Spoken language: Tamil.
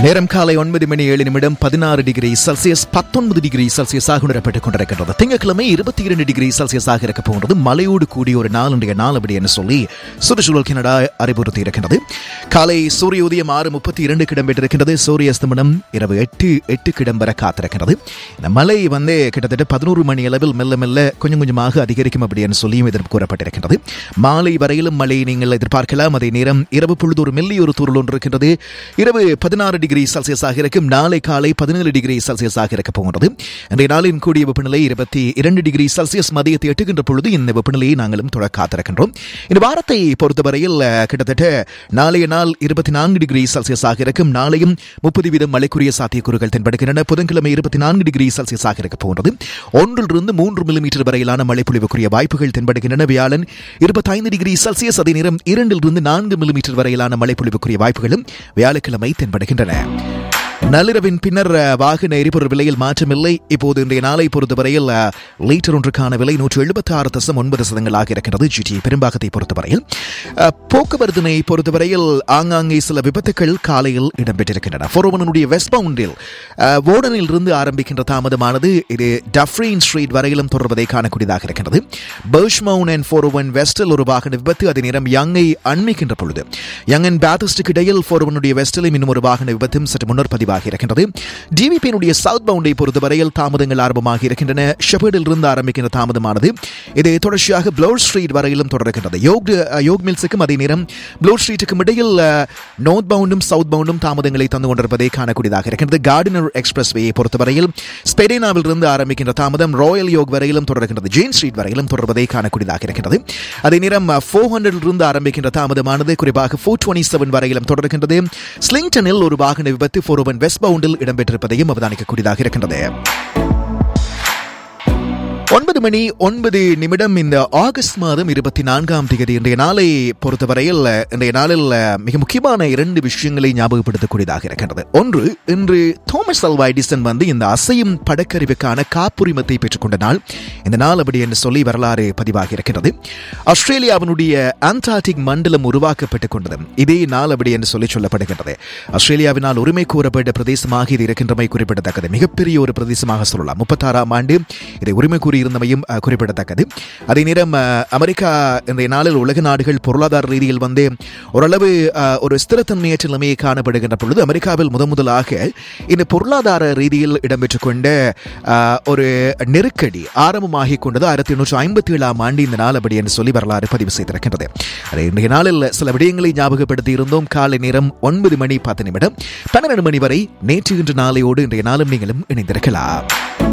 நேரம் காலை ஒன்பது மணி ஏழு நிமிடம் பதினாறு டிகிரி செல்சியஸ் பத்தொன்பது டிகிரி செல்சியஸாக உணரப்பட்டுக் கொண்டிருக்கின்றது திங்கட்கிழமை இருபத்தி இரண்டு டிகிரி செல்சியஸாக இருக்க போகிறது மழையோடு கூடிய ஒரு நாளுடைய நாள் அப்படி என்று சொல்லி சுற்றுச்சூழல் கனடா அறிவுறுத்தி இருக்கின்றது காலை சூரிய உதயம் ஆறு முப்பத்தி இரண்டுக்கு இடம்பெற்றிருக்கின்றது சூரிய அஸ்தமனம் இரவு எட்டு எட்டுக்கு இடம்பெற காத்திருக்கிறது இந்த மழை வந்து கிட்டத்தட்ட பதினோரு மணி அளவில் மெல்ல மெல்ல கொஞ்சம் கொஞ்சமாக அதிகரிக்கும் அப்படி என்று சொல்லியும் எதிர்ப்பு கூறப்பட்டிருக்கின்றது மாலை வரையிலும் மழை நீங்கள் எதிர்பார்க்கலாம் அதே நேரம் இரவு பொழுது ஒரு மெல்லிய ஒரு தூரல் ஒன்று இருக்கின்றது இரவு பதினாறு டிகிரி செல்சியஸாக இருக்கும் நாளை காலை பதினேழு டிகிரி செல்சியஸாக இருக்க போகிறது இன்றைய நாளின் கூடிய வெப்பநிலை இருபத்தி இரண்டு டிகிரி செல்சியஸ் மதியத்தை எட்டுகின்ற பொழுது இந்த வெப்பநிலையை நாங்களும் தொட காத்திருக்கின்றோம் இந்த வாரத்தை பொறுத்தவரையில் அஹ், கிட்டத்தட்ட நாளைய நாள் இருபத்தி நான்கு டிகிரி செல்சியஸாக இருக்கும் நாளையும் முப்பது வீதம் மழைக்குரிய சாத்தியக்கூறுகள் தென்படுகின்றன புதன்கிழமை இருபத்தி நான்கு டிகிரி செல்சியஸாக இருக்க போகிறது ஒன்றிலிருந்து மூன்று மில்லிமீட்டர் வரையிலான மழை பொழிவுக்குரிய வாய்ப்புகள் தென்படுகின்றன வியாழன் இருபத்தைந்து டிகிரி செல்சியஸ் அதே நேரம் இரண்டிலிருந்து நான்கு மில்லிமீட்டர் வரையிலான மழை பொழிவுக்குரிய வாய்ப்புகளும் வியாழக்கிழமை தென்படுகின்றன நள்ளிரவின் பின்னர் அஹ், வாகன எரிபொருள் விலையில் மாற்றமில்லை இப்போது இன்றைய நாளை பொறுத்தவரையில் அஹ், லீட்டர் ஒன்றுக்கான விலை நூற்று எழுபத்தி ஆறு தசம் ஒன்பது சதங்களாக இருக்கிறது ஜிடி பெரும்பாகத்தை பொறுத்தவரையில் அஹ், போக்குவரத்தினை பொறுத்தவரையில் ஆங்காங்கே சில விபத்துக்கள் காலையில் இடம்பெற்றிருக்கின்றன ஃபோரோவனுடைய வெஸ்ட் பவுண்டில் வோடனில் இருந்து ஆரம்பிக்கின்ற தாமதமானது இது டஃப்ரீன் ஸ்ட்ரீட் வரையிலும் தொடர்வதை காணக்கூடியதாக இருக்கிறது பர்ஷ்மவுன் அண்ட் ஃபோரோவன் வெஸ்டில் ஒரு வாகன விபத்து அதே நேரம் யங்கை அண்மிக்கின்ற பொழுது யங் அண்ட் பேத்திஸ்டுக்கு இடையில் ஃபோரோவனுடைய வெஸ்டிலும் இன்னும் ஒரு வாகன விபத்தும் சற்று முன்னர் பதிவாகி இருக்கின்றது டிவிபியினுடைய சவுத் பவுண்டை பொறுத்தவரையில் தாமதங்கள் ஆரம்பமாகி இருக்கின்றன ஷெபர்டில் இருந்து ஆரம்பிக்கின்ற தாமதமானது இது தொடர்ச்சியாக ப்ளோர் ஸ்ட்ரீட் வரையிலும் தொடர்கின்றது யோக் யோக் மில்ஸுக்கும் அதே நேரம் ப்ளோர் ஸ்ட்ரீட்டுக்கும் இடையில் நோர்த் பவுண்டும் சவுத் பவுண்டும் தாமதங்களை தந்து கொண்டிருப்பதை காணக்கூடியதாக இருக்கின்றது கார்டினர் எக்ஸ்பிரஸ் வேயை பொறுத்தவரையில் ஸ்பெடினாவில் இருந்து ஆரம்பிக்கின்ற தாமதம் ராயல் யோக் வரையிலும் தொடர்கின்றது ஜெயின் ஸ்ட்ரீட் வரையிலும் தொடர்வதை காணக்கூடியதாக இருக்கின்றது அதே நேரம் ஃபோர் ஹண்ட்ரட் இருந்து ஆரம்பிக்கின்ற தாமதமானது குறிப்பாக ஃபோர் டுவெண்ட்டி செவன் வரையிலும் தொடர்கின்றது ஸ்லிங்டனில் ஒரு வாகன விபத்து ஃபோர் ஒன் வெஸ்ட் பவுண்டில் இடம்பெற்றிருப்பதையும் அவதானிக்கக்கூடியதாக இருக்கின்றது ஒன்பது மணி ஒன்பது நிமிடம் இந்த ஆகஸ்ட் மாதம் இருபத்தி நான்காம் தேதி இன்றைய நாளை பொறுத்தவரையில் இன்றைய நாளில் மிக முக்கியமான இரண்டு விஷயங்களை ஞாபகப்படுத்தக்கூடியதாக இருக்கின்றது ஒன்று இன்று தோமஸ் அல்வா எடிசன் வந்து இந்த அசையும் படக்கருவிக்கான காப்புரிமத்தை பெற்றுக்கொண்ட நாள் இந்த நாள் அப்படி என்று சொல்லி வரலாறு பதிவாகி இருக்கின்றது ஆஸ்திரேலியாவினுடைய அண்டார்டிக் மண்டலம் உருவாக்கப்பட்டுக் கொண்டது இதே நாள் அப்படி என்று சொல்லி சொல்லப்படுகின்றது ஆஸ்திரேலியாவினால் உரிமை கூறப்பட்ட பிரதேசமாக இது இருக்கின்றமை குறிப்பிடத்தக்கது மிகப்பெரிய ஒரு பிரதேசமாக சொல்லலாம் முப்பத்தாறாம் ஆண்டு இதை உரிமை கூறியிருந்தமையும் அஹ், குறிப்பிடத்தக்கது அதே நேரம் அஹ், அமெரிக்கா இன்றைய நாளில் உலக நாடுகள் பொருளாதார ரீதியில் வந்து ஓரளவு அஹ், ஒரு ஸ்திரத்தன்மையற்ற நிலைமையை காணப்படுகின்ற பொழுது அமெரிக்காவில் முதன் முதலாக இந்த பொருளாதார ரீதியில் இடம்பெற்றுக் கொண்ட அஹ், ஒரு நெருக்கடி ஆரம்பமாகி கொண்டது ஆயிரத்தி எண்ணூற்று ஐம்பத்தி ஏழாம் ஆண்டு இந்த நாள் அப்படி என்று சொல்லி வரலாறு பதிவு செய்திருக்கின்றது அதை இன்றைய நாளில் சில விடயங்களை ஞாபகப்படுத்தி இருந்தோம் காலை நேரம் ஒன்பது மணி பத்து நிமிடம் பன்னிரண்டு மணி வரை நேற்று இன்று நாளையோடு இன்றைய நாளும் நீங்களும் இணைந்திருக்கலாம்